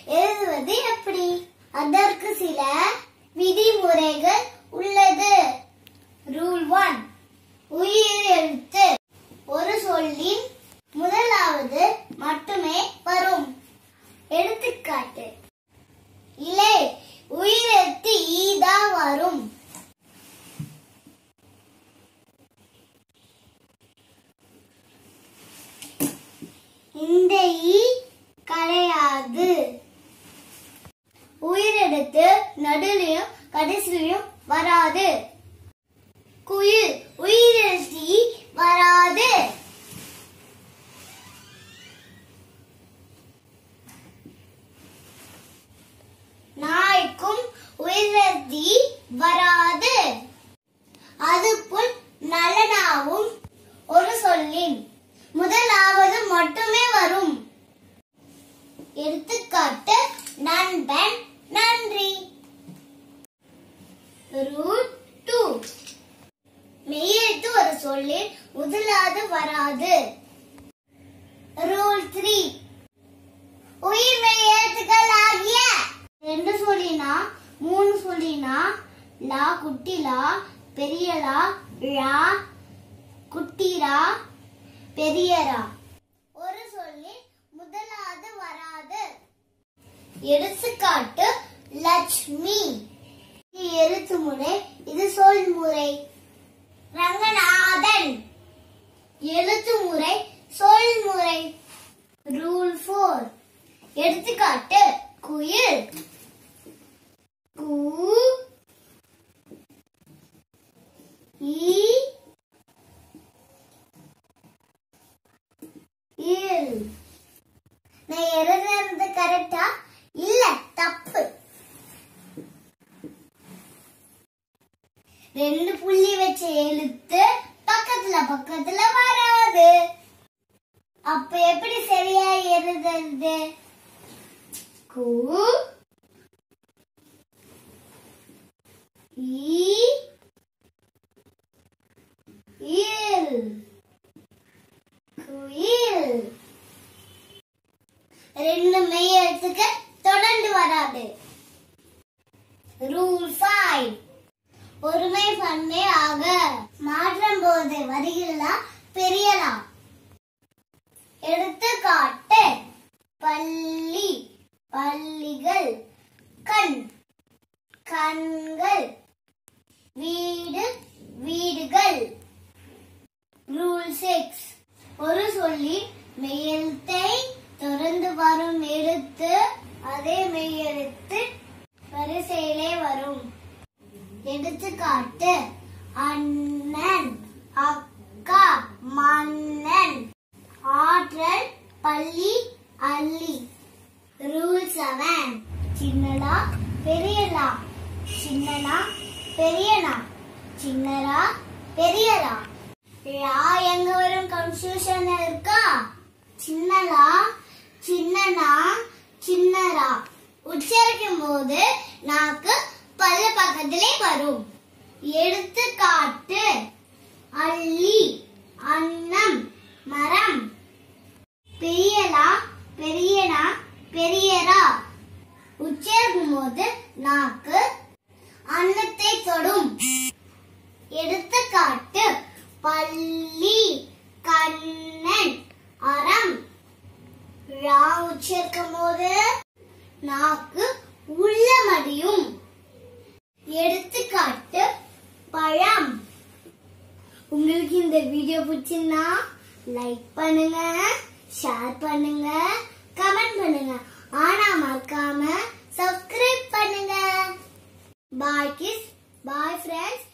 எழுதுவது எப்படி அதற்கு சில விதிமுறைகள் உள்ளது ரூல் ஒன் உயிர் எழுத்து ஒரு சொல்லின் முதலாவது மட்டுமே வரும் எடுத்துக்காட்டு இலே உயிரெழுத்து ஈதான் வரும் இந்த ஈ கிடையாது உயிரெடுத்து நடுலையும் கடைசிலையும் வராது குயில் உயிரெழுத்து ஈ வராது நாய்க்கும் உயிரெழுத்து ஈ வராது அதுபோல் நலனாவும் ஒரு சொல்லின் முதலாவது மட்டுமே வரும் எடுத்துக்காட்டு நண்பன் நன்றி ரூல் டூ மெய்யெழுத்து ஒரு சொல்லில் முதலாவது வராது ரூல் த்ரீ உயிர் மெய்யெழுத்துக்கள் ஆகிய ரெண்டு சொல்லினா மூணு சொல்லினா லா குட்டிலா பெரியலா ழா குட்டிரா பெரியரா ஒரு சொல்லில் முதலாவது வராது எடுத்துக்காட்டு லட்சுமி இது எழுத்து முறை இது சொல் முறை ரங்கநாதன் எழுத்து முறை சொல் முறை ரூல் ஃபோர் எடுத்துக்காட்டு குயில் கு ஈ இல் நான் எழுதுறது கரெக்டா இல்ல தப்பு ரெண்டு புள்ளி வச்ச எழுத்து பக்கத்துல பக்கத்துல வராது அப்ப எப்படி சரியா எழுதுறது கு ஈ இல் குயில் ரெண்டு மெய் எழுத்துக்கு தொடர்ந்து வராது ரூல் ஃபைவ் ஒருமை பன்மை ஆக மாற்றம் போது வருகிறதா பெரியலா எடுத்துக்காட்டு பள்ளி பள்ளிகள் கண் கண்கள் வீடு வீடுகள் ரூல் சிக்ஸ் ஒரு சொல்லி மெய்யெழுத்தை தொடர்ந்து வரும் எழுத்து அதே மெய்யெழுத்து வரிசையிலே வரும் எடுத்துக்காட்டு அண்ணன் அக்கா மன்னன் ஆற்றல் பள்ளி அள்ளி ரூல் செவன் சின்னடா பெரியலா சின்னனா பெரியனா சின்னரா பெரியரா ழா எங்க வரும் கன்ஃபியூஷன் இருக்கா சின்னலா சின்னனா சின்னரா உச்சரிக்கும் போது நாக்கு பல்லு பக்கத்திலே வரும் எடுத்துக்காட்டு அள்ளி அன்னம் மரம் பெரியலா பெரியனா பெரியரா உச்சரிக்கும் போது நாக்கு அன்னத்தை தொடும் எடுத்துக்காட்டு பள்ளி கண்ணன் அறம் ரா உச்சரிக்கும் போது நாக்கு உள்ள மடியும் எடுத்துக்காட்டு பழம் உங்களுக்கு இந்த வீடியோ பிடிச்சிருந்தா லைக் பண்ணுங்க ஷேர் பண்ணுங்க கமெண்ட் பண்ணுங்க ஆனா மறக்காம சப்ஸ்கிரைப் பண்ணுங்க பாய் கிஸ் பாய் ஃப்ரெண்ட்ஸ்